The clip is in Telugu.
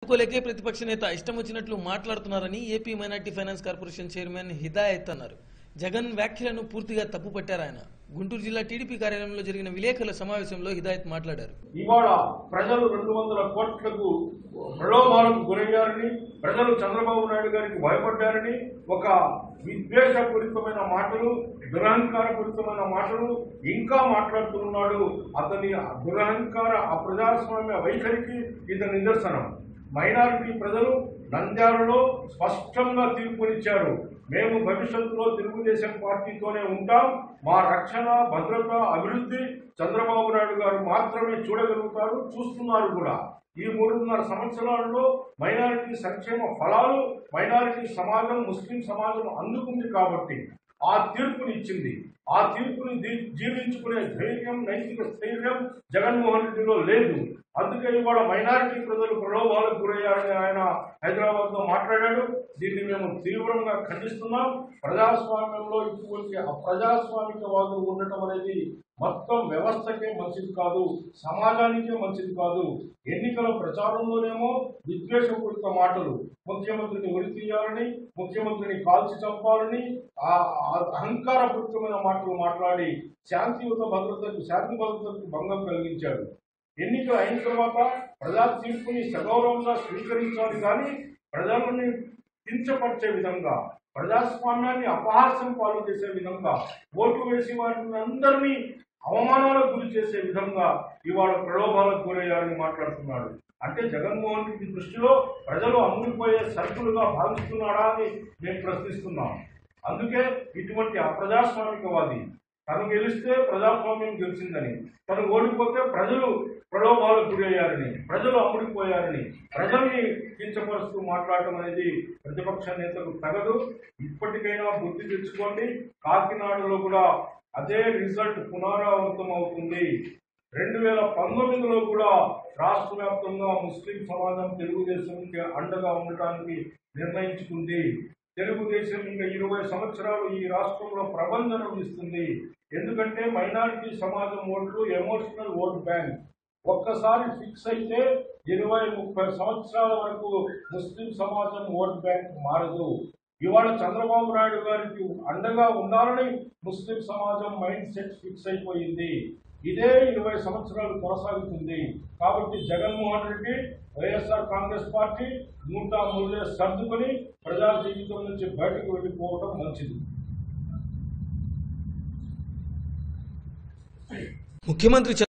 కోలేకే ప్రతిపక్ష నేత ఇష్టం వచ్చినట్లు మాట్లాడుతున్నారని AP minority finance corporation chairman Hidayat అన్నారు జగన్ వ్యాఖ్యలను పూర్తిగా తప్పుపట్టారు ఆయన గుంటూరు జిల్లా టీడీపీ కార్యాలయంలో జరిగిన విలేకరుల సమావేశంలో హిదాయత్ మాట్లాడారు ఇవాళ ప్రజలు రెండు వందల కోట్లకు ప్రలోభాలకు గురయ్యారని ప్రజలు చంద్రబాబు నాయుడు గారికి భయపడ్డారని ఒక విద్వేషపూరితమైన మాటలు దురహంకారపూరితమైన మాటలు ఇంకా మాట్లాడుతున్నాడు అతని దురహంకార అప్రజాస్వామ్య వైఖరికి ఇది నిదర్శనం మైనారిటీ ప్రజలు నంద్యాలలో స్పష్టంగా తీర్పునిచ్చారు మేము భవిష్యత్తులో తెలుగుదేశం పార్టీతోనే ఉంటాం మా రక్షణ భద్రత అభివృద్ధి చంద్రబాబు నాయుడు గారు మాత్రమే చూడగలుగుతారు చూస్తున్నారు కూడా ఈ మూడున్నర సంవత్సరాల్లో మైనారిటీ సంక్షేమ ఫలాలు మైనారిటీ సమాజం ముస్లిం సమాజం అందుకుంది కాబట్టి ఆ తీర్పునిచ్చింది ఆ తీర్పుని దీ- జీవించుకునే ధైర్యం నైతిక స్థైర్యం జగన్మోహన్ రెడ్డిలో లేదు అందుకే ఇవాళ మైనారిటీ ప్రజలు ప్రలోభాలకు గురయ్యారని ఆయన హైదరాబాద్ లో మాట్లాడాడు దీన్ని మేము తీవ్రంగా ఖండిస్తున్నాం ప్రజాస్వామ్యంలో ఇటువంటి అప్రజాస్వామికవాదులు ఉండటం అనేది మొత్తం వ్యవస్థకే మంచిది కాదు సమాజానికే మంచిది కాదు ఎన్నికల ప్రచారంలోనేమో విద్వేషపూరిత మాటలు ముఖ్యమంత్రిని ఉరి తీయాలని ముఖ్యమంత్రిని కాల్చి చంపాలని ఆ ఆ అహంకారపూరితమైన మాటలు మాట్లాడి శాంతియుత భద్రతకు శాంతి భద్రతకు భంగం కలిగించాడు ఎన్నికలు అయిన తర్వాత ప్రజా తీర్పుని సగౌరవంగా స్వీకరించాలి కానీ ప్రజలని కించపరిచే విధంగా ప్రజాస్వామ్యాన్ని అపహాస్యం పాలు చేసే విధంగా ఓటు వేసి వారిని అందరినీ అవమానాలకు గురి చేసే విధంగా ఇవాళ ప్రలోభాలకు గురయ్యారని మాట్లాడుతున్నాడు అంటే జగన్మోహన్ రెడ్డి దృష్టిలో ప్రజలు అమ్ముడిపోయే సరుకులుగా భావిస్తున్నాడా అని మేము ప్రశ్నిస్తున్నాం అందుకే ఇటువంటి అప్రజాస్వామికవాది తను గెలిస్తే ప్రజాస్వామ్యం గెలిచిందని తను ఓడిపోతే ప్రజలు ప్రలోభాలకు గురయ్యారని ప్రజలు అమ్ముడిపోయారని ప్రజల్ని కించపరుస్తూ మాట్లాడటం అనేది ప్రతిపక్ష నేతకు తగదు ఇప్పటికైనా బుద్ధి తెచ్చుకోండి కాకినాడలో కూడా అదే రిజల్ట్ పునరావృతం అవుతుంది రెండు వేల పంతొమ్మిదిలో కూడా రాష్ట్ర వ్యాప్తంగా ముస్లిం సమాజం తెలుగుదేశంకి అండగా ఉండటానికి నిర్ణయించుకుంది తెలుగుదేశం ఇంకా ఇరవై సంవత్సరాలు ఈ రాష్ట్రంలో ప్రబంధనం ఇస్తుంది ఎందుకంటే మైనారిటీ సమాజం ఓట్లు ఎమోషనల్ ఓట్ బ్యాంక్ ఒక్కసారి ఫిక్స్ అయితే ఇరవై ముప్పై సంవత్సరాల వరకు ముస్లిం సమాజం ఓట్ బ్యాంక్ మారదు ఇవాళ చంద్రబాబు నాయుడు గారికి అండగా ఉండాలని ముస్లిం సమాజం మైండ్ సెట్ ఫిక్స్ అయిపోయింది ఇదే ఇరవై సంవత్సరాలు కొనసాగుతుంది కాబట్టి జగన్మోహన్ రెడ్డి వైఎస్ఆర్ కాంగ్రెస్ పార్టీ నూట మూడులే సర్దుకొని ప్రజా జీవితం నుంచి బయటకు వెళ్ళిపోవడం మంచిది ముఖ్యమంత్రి